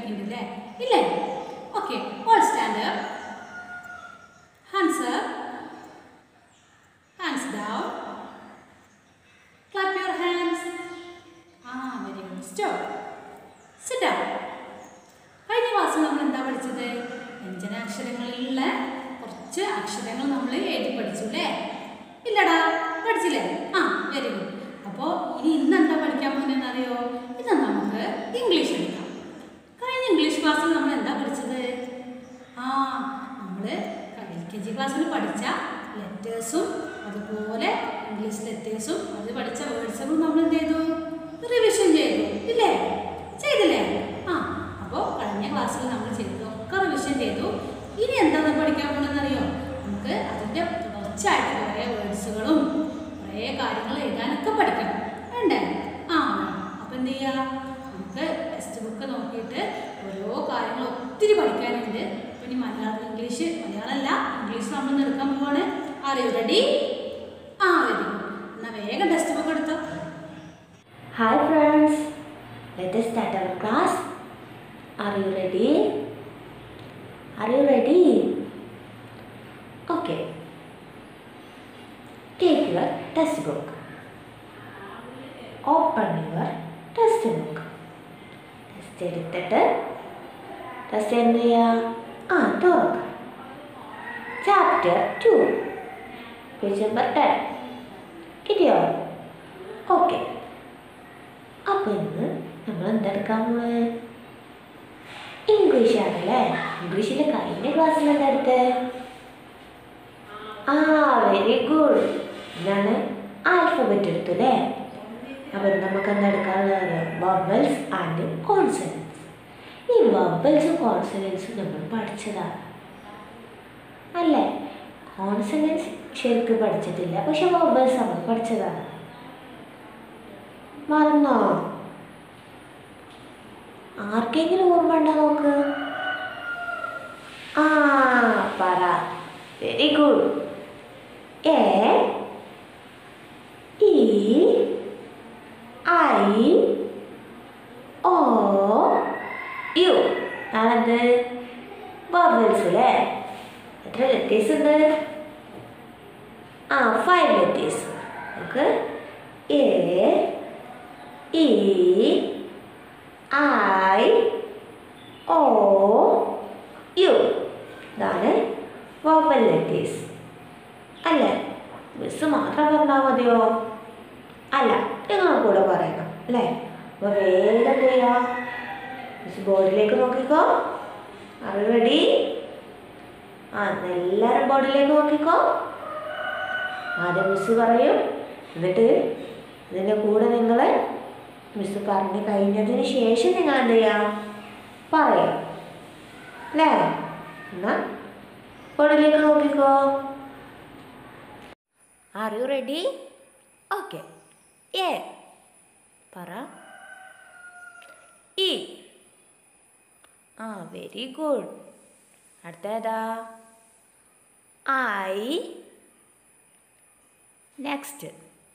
പഠിക്കുന്നുണ്ടല്ലേ ഇല്ലേ okay all stand hands up hands down clap your hands ആ very good stop sit down കഴിഞ്ഞ ക്ലാസ്സിൽ നമ്മൾ എന്താ പഠിച്ചത് വ്യഞ്ജനാക്ഷരങ്ങളിലുള്ള കുറച്ച് അക്ഷരങ്ങൾ നമ്മൾ എഴുതി പഠിച്ചു അല്ലേ ഇല്ലടാ പഠിച്ചില്ലേ ആ വെരി ഗുഡ് അപ്പോൾ ഇനി ഇന്ന് എന്താ പഠിക്കാൻ പോകുന്നതെന്ന് അറിയോ ഇന്ന് നമുക്ക് ഇംഗ്ലീഷ് എടുക്കാം കഴിഞ്ഞ ഇംഗ്ലീഷ് ക്ലാസ്സിൽ നമ്മൾ എന്താ പഠിച്ചത് ആ നമ്മൾ എൽ കെ ജി ക്ലാസ്സിൽ പഠിച്ച ലെറ്റേഴ്സും അതുപോലെ ഇംഗ്ലീഷ് ലെറ്റേഴ്സും അത് പഠിച്ച വേർഡ്സുകളും നമ്മൾ എന്ത് ചെയ്തു റിവിഷൻ ചെയ്തു ഇല്ലേ ചെയ്തില്ലേ ആ അപ്പോൾ കഴിഞ്ഞ ക്ലാസ്സിൽ നമ്മൾ ചെയ്തതൊക്കെ റിവിഷൻ ചെയ്തു ഇനി എന്താണ് പഠിക്കാൻ പോകണമെന്നറിയോ നമുക്ക് അതിൻ്റെ തുടർച്ചയായിട്ട് കുറേ വേർഡ്സുകളും കുറേ കാര്യങ്ങൾ എഴുതാനൊക്കെ പഠിക്കണം വേണ്ടേ ആ അപ്പം എന്ത് ചെയ്യുക നമുക്ക് ടെക്സ്റ്റ് ബുക്ക് നോക്കിയിട്ട് ഓരോ കാര്യങ്ങൾ ഒത്തിരി പഠിക്കാനുണ്ട് അപ്പം ഇനി മലയാളം ഇംഗ്ലീഷ് മലയാളമല്ല ഇംഗ്ലീഷ് നമ്മൾ എടുക്കാൻ പോവാണ് അറിയോ റെഡി ആ വെരി ഗുഡ് എന്നാൽ വേഗം ടെക്സ്റ്റ് ബുക്ക് എടുത്തോ Hi friends, let us start our class. Are you ready? Are you ready? Okay. Take your textbook. Open your textbook. Test എടുത്തിട്ട് ടെസ്റ്റ് എന്ത് ചെയ്യുക ആ തുറക്കുക chapter two page number ten കിട്ടിയോ okay അപ്പോൾ ഇന്ന് നമ്മൾ എന്തെടുക്കാൻ പോണേ ഇംഗ്ലീഷ് ആണല്ലേ ഇംഗ്ലീഷിൽ കഴിഞ്ഞ ക്ലാസ്സിൽ എന്താ എടുത്തേ ആ വെരി ഗുഡ് എന്താണ് ആൽഫബറ്റ് എടുത്തു അല്ലേ അപ്പോൾ നമുക്ക് എന്താ എടുക്കാനുള്ളത് വവൽസ് ആൻഡ് കോൺസണൻസ് ഈ വവൽസും കോൺസണൻസും നമ്മൾ പഠിച്ചതാണ് അല്ലേ കോൺസണൻസ് ശരിക്കും പഠിച്ചിട്ടില്ല പക്ഷെ വവൽസ് നമ്മൾ പഠിച്ചതാണ് മറന്നോ ആർക്കെങ്കിലും ഓർമ്മ ഉണ്ടോ നോക്ക് ആ പറ very good A E I O U ആണെന്ത് ബബിൾസ് അല്ലേ എത്ര ലെറ്റേഴ്സ് ഉണ്ട് ആ ഫൈവ് ലെറ്റേഴ്സ് നമുക്ക് A E I O U ഇതാണ് വോവൽ ലെറ്റേഴ്സ് അല്ലേ മിസ് മാത്രം പറഞ്ഞാൽ മതിയോ അല്ല നിങ്ങൾ കൂടെ പറയണം അല്ലേ അപ്പോൾ വേഗം എന്ത് ചെയ്യാം മിസ് ബോർഡിലേക്ക് നോക്കിക്കോ അത് റെഡി ആ എല്ലാവരും ബോർഡിലേക്ക് നോക്കിക്കോ ആദ്യം മിസ് പറയും എന്നിട്ട് ഇതിൻ്റെ കൂടെ നിങ്ങൾ മിസ് പറഞ്ഞു കഴിഞ്ഞതിന് ശേഷം നിങ്ങൾ എന്ത് ചെയ്യാം പറയാം അല്ലേ എന്നാ ബോർഡിലേക്ക് നോക്കിക്കോ are you ready okay A പറ ഇ ആ വെരി ഗുഡ് അടുത്തേതാ ഐ നെക്സ്റ്റ്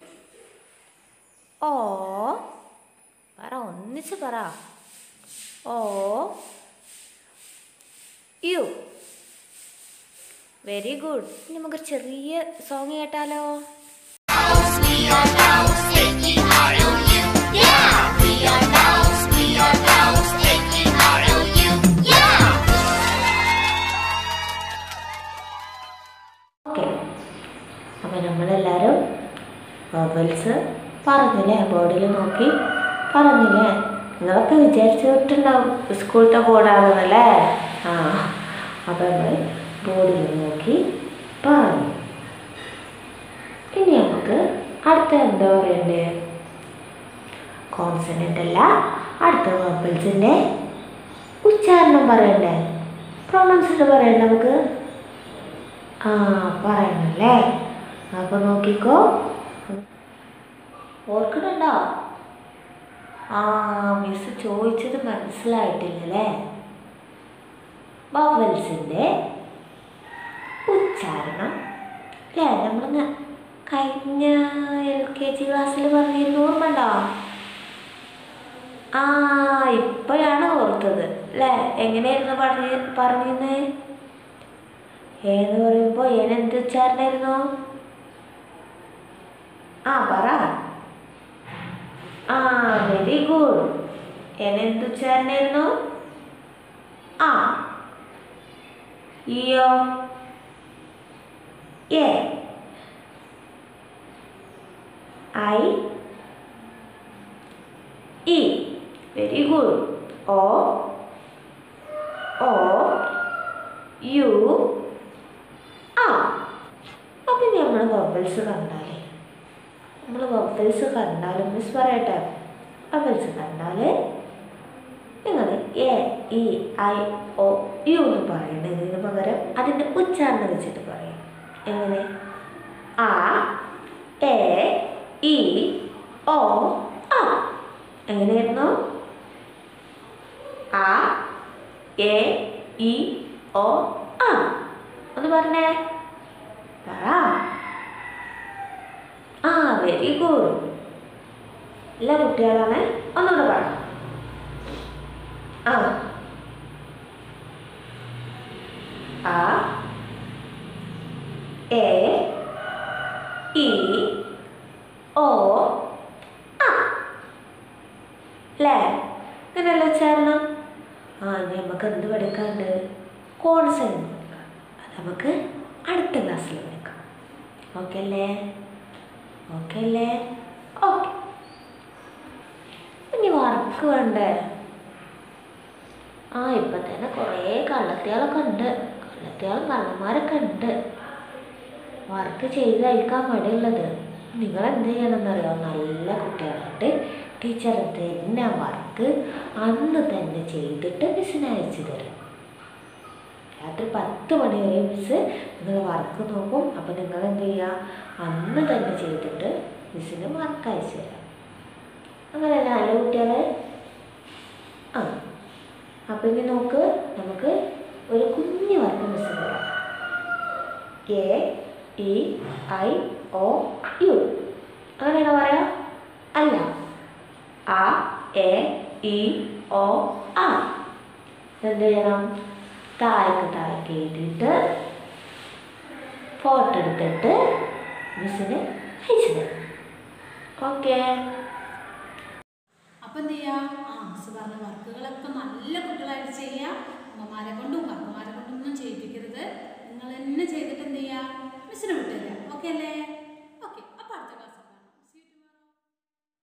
ഓ പറ ഒന്നിച്ച് പറ ഓ യു വെരി ഗുഡ് ഇനി നമുക്ക് ചെറിയ സോങ് കേട്ടാലോ We are mouse, A-E-I-O-U. Yeah! We are mouse, we are mouse, A-E-I-O-U. Yeah! Okay അപ്പോൾ നമ്മളെല്ലാവരും ബബിൾസ് പറഞ്ഞില്ലേ ബോർഡിൽ നോക്കി പറഞ്ഞില്ലേ നിങ്ങളൊക്കെ വിചാരിച്ചിട്ടുണ്ടാവും സ്കൂളത്തെ ബോർഡാണെന്നല്ലേ ആ അപ്പോൾ നമ്മൾ ബോർഡിൽ നോക്കി പറഞ്ഞു ഇനി നമുക്ക് അടുത്ത എന്താ പറയണ്ടേ കോൺസനൻ്റ് അല്ല അടുത്ത ബബിൾസിൻ്റെ ഉച്ചാരണം പറയണ്ടേ പ്രൊണൗൺസ്ഡ് പറയണ്ടേ നമുക്ക് ആ പറയണല്ലേ അപ്പൊ നോക്കിക്കോ ഓർക്കണുണ്ടോ ആ മിസ് ചോദിച്ചത് മനസ്സിലായിട്ടില്ലല്ലേ ബവൽസിൻ്റെ ഉച്ചാരണം അല്ലേ നമ്മളിന്ന് കഴിഞ്ഞ എൽ കെ ജി ക്ലാസ്സിൽ പറഞ്ഞിരുന്നു ഓർമ്മ ഉണ്ടോ ആ ഇപ്പോഴാണ് ഓർത്തത് അല്ലേ എങ്ങനെയായിരുന്നു പറഞ്ഞ പറഞ്ഞിരുന്നത് ഏന്ന് പറയുമ്പോൾ ഏനെന്ത് ഉച്ചാരണമായിരുന്നു ആ പറ ആ വെരി ഗുഡ് ഏനെന്ത് ഉച്ചാരണമായിരുന്നു ആ ഇയോ A I E very good O O U ആ അപ്പം നമ്മൾ വബിൾസ് കണ്ടാലേ നമ്മൾ വബിൾസ് കണ്ടാൽ മിസ് പറയട്ടെ വബിൾസ് കണ്ടാൽ നിങ്ങൾ A E I O U എന്ന് പറയുന്നതിന് പകരം അതിൻ്റെ ഉച്ചാരണം വെച്ചിട്ട് പറയും എങ്ങനെ ആ എ ഇ ഒ ആ എങ്ങനെയായിരുന്നു ആ എ ഇ ഒ ആ ഒന്ന് പറഞ്ഞേ പറ ആ വെരി ഗുഡ് എല്ലാ കുട്ടികളാണ് ഒന്നുകൂടെ പറ ആ ആ എ ഇ ഓ ആ അല്ലേ അങ്ങനെയല്ല ഉച്ചാരണം ആ ഇനി നമുക്ക് എന്ത് പഠിക്കാണ്ട് കോൺസെൻറ്റ് അത് നമുക്ക് അടുത്ത ക്ലാസ്സിൽ പഠിക്കാം ഓക്കെ അല്ലേ ഓക്കെ അല്ലേ ഓക്കെ ഇനി വർക്ക് വേണ്ടേ ആ ഇപ്പം തന്നെ കുറേ കള്ളത്തിയാളൊക്കെ ഉണ്ട് കള്ളത്തിയാളും കള്ളന്മാരൊക്കെ ഉണ്ട് വർക്ക് ചെയ്ത് അയക്കാൻ മടിയുള്ളത് നിങ്ങൾ എന്ത് ചെയ്യണമെന്നറിയോ നല്ല കുട്ടികളായിട്ട് ടീച്ചർ തന്നെ വർക്ക് അന്ന് തന്നെ ചെയ്തിട്ട് മിസ്സിന് അയച്ചു തരും രാത്രി പത്ത് മണി വരെ മിസ്സ് നിങ്ങൾ വർക്ക് നോക്കും അപ്പോൾ നിങ്ങൾ എന്ത് ചെയ്യുക അന്ന് തന്നെ ചെയ്തിട്ട് മിസ്സിന് വർക്ക് അയച്ചു തരാം അങ്ങനെയല്ല നല്ല കുട്ടികളെ ആ അപ്പം ഇനി നോക്ക് നമുക്ക് ഒരു കുഞ്ഞു വർക്ക് മിസ് തരാം A E I O U അങ്ങനെയാണോ പറയാ അല്ല ആ എ ഇ ഒ ആ എന്ത് ചെയ്യണം താഴേക്ക് താഴേക്ക് എഴുതിയിട്ട് ഫോട്ടോ എടുത്തിട്ട് മിസ്സിന് അയച്ചു തരും ഓക്കെ അപ്പം എന്ത് ചെയ്യുക ആ മിസ് പറഞ്ഞ വർക്കുകളൊക്കെ നല്ല കുട്ടികളായിട്ട് ചെയ്യുക അമ്മമാരെ കൊണ്ടും പപ്പമാരെ കൊണ്ടും ഒന്നും ചെയ്യിപ്പിക്കരുത് നിങ്ങൾ തന്നെ ചെയ്തിട്ട് എന്ത് ചെയ്യുക മിസ്സിന് വിട്ടുതരിക ഓക്കെ അല്ലേ